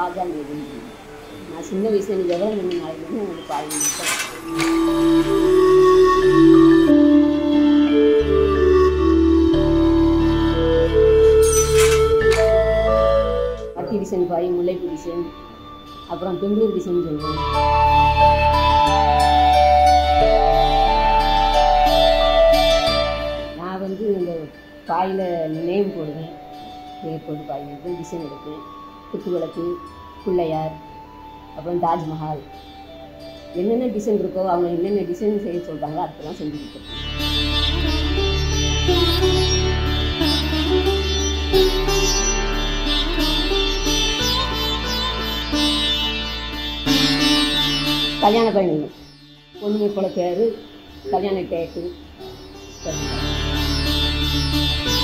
ராஜா மேதுன்னு நான் சின்ன வயசுல எனக்கு எவ்வளோ ரெண்டு நாளைக்கு உங்களுக்கு பாருங்க பட்டி டிசைன் பாய் முல்லைப்பூ டிசைன் அப்புறம் பெங்களூர் டிசைன் சொல்லுவேன் நான் வந்து இந்த பாயில் நேம் போடுவேன் பேர் போட்டு பாய் எடுப்பேன் டிசைன் எடுப்பேன் குத்துவிளக்கு பிள்ளையார் அப்புறம் தாஜ்மஹால் என்னென்ன டிசைன் இருக்கோ அவங்க என்னென்ன டிசைன் செய்ய சொல்கிறாங்களோ அதெல்லாம் செஞ்சு கொடுத்துருவேன் கல்யாண பயணி பொண்ணு போல பேர் கல்யாண டேட்டு